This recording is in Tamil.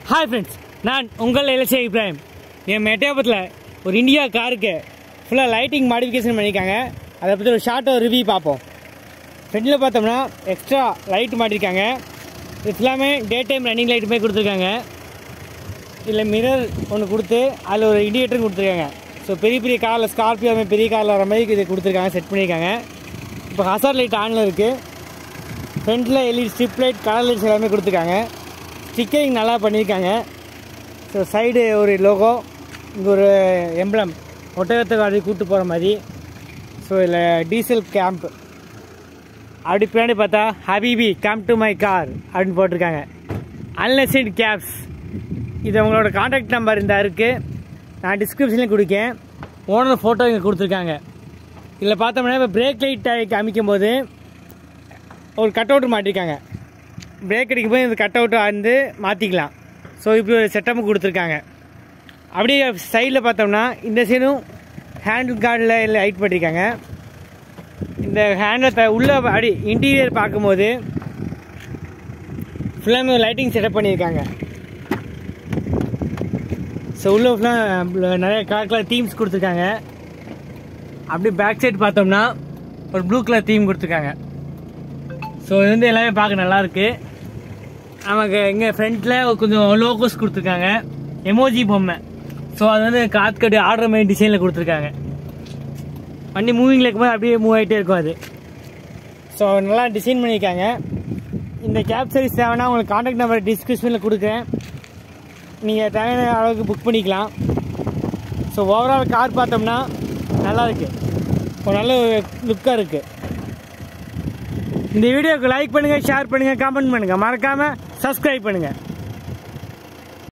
ஹாய் ஃப்ரெண்ட்ஸ் நான் உங்கள் இலச்சை இப்ராஹிம் என் மெட்டேபத்தில் ஒரு இந்தியா காருக்கு ஃபுல்லாக லைட்டிங் மாடிஃபிகேஷன் பண்ணியிருக்காங்க அதை பற்றி ஒரு ஷார்ட் ஒரு ரிவ்யூ பார்ப்போம் ஃப்ரண்ட்டில் பார்த்தோம்னா எக்ஸ்ட்ரா லைட் மாட்டிருக்காங்க இது ஃபுல்லாமே டே டைம் ரன்னிங் லைட்டுமே கொடுத்துருக்காங்க இதில் மிரர் ஒன்று கொடுத்து அதில் ஒரு இண்டிகேட்டரும் கொடுத்துருக்காங்க ஸோ பெரிய பெரிய காரில் ஸ்கார்பியோ மாதிரி பெரிய காரில் வர மாதிரி இது கொடுத்துருக்காங்க செட் பண்ணியிருக்காங்க இப்போ ஹசார் லைட் ஆனில் இருக்குது ஃப்ரண்ட்டில் LED strip light colour lights எல்லாமே கொடுத்துருக்காங்க ஸ்டிக்கரிங் நல்லா பண்ணியிருக்காங்க ஸோ சைடு ஒரு லோகோ இங்கே ஒரு எம்ப்ளம் ஒட்டகத்தை வாடி கூட்டு போகிற மாதிரி ஸோ இதில் டீசல் கேம்ப் அப்படி பின்னாடி பார்த்தா ஹபீபி கம் டு மை கார் அப்படின்னு போட்டிருக்காங்க அன்லிஸ்டட் கேப்ஸ் இது உங்களோட காண்டாக்ட் நம்பர் இந்த இருக்குது நான் டிஸ்கிரிப்ஷனில் கொடுக்கேன் ஓனர் ஃபோட்டோ இங்கே கொடுத்துருக்காங்க இதில் பார்த்தோம்னா இப்போ பிரேக் லைட் அமைக்கும் போது ஒரு கட் அவுட் மாட்டிருக்காங்க பிரேக் அடிக்கும் போது இந்த கட் அவுட்டை வந்து மாற்றிக்கலாம் ஸோ இப்படி ஒரு செட்டப் கொடுத்துருக்காங்க அப்படியே சைடில் பார்த்தோம்னா இந்த சைடும் ஹேண்டில் கார்டில் இல்லை ஹைட் பண்ணியிருக்காங்க இந்த ஹேண்டில் த உள்ள அடி இன்டீரியர் பார்க்கும்போது ஃபுல்லாமே லைட்டிங் செட்டப் பண்ணியிருக்காங்க ஸோ உள்ள ஃபுல்லாக நிறைய கலர் கலர் தீம்ஸ் கொடுத்துருக்காங்க அப்படியே பேக் சைடு பார்த்தோம்னா ஒரு ப்ளூ கலர் தீம் கொடுத்துருக்காங்க ஸோ இது வந்து எல்லாமே பார்க்க நல்லா இருக்கு நமக்கு எங்கள் ஃப்ரண்ட்டில் கொஞ்சம் லோகோஸ் கொடுத்துருக்காங்க எமோஜி பொம்மை ஸோ அது வந்து காத்துக்கடி ஆர்டர் மாதிரி டிசைனில் கொடுத்துருக்காங்க வண்டி மூவிங்கில் இருக்கும்போது அப்படியே மூவ் ஆகிட்டே இருக்கும் அது ஸோ நல்லா டிசைன் பண்ணியிருக்காங்க இந்த கேப் சர்வீஸ் தேவைன்னா உங்களுக்கு காண்டாக்ட் நம்பர் டிஸ்கிரிப்ஷனில் கொடுக்குறேன் நீங்கள் தேவையான அளவுக்கு புக் பண்ணிக்கலாம் ஸோ ஓவரால் கார் பார்த்தோம்னா நல்லா இருக்கு ஒரு நல்ல லுக்காக இருக்குது இந்த வீடியோக்கு லைக் பண்ணுங்கள் ஷேர் பண்ணுங்கள் கமெண்ட் பண்ணுங்கள் மறக்காமல் சப்ஸ்கிரைப் பண்ணுங்கள்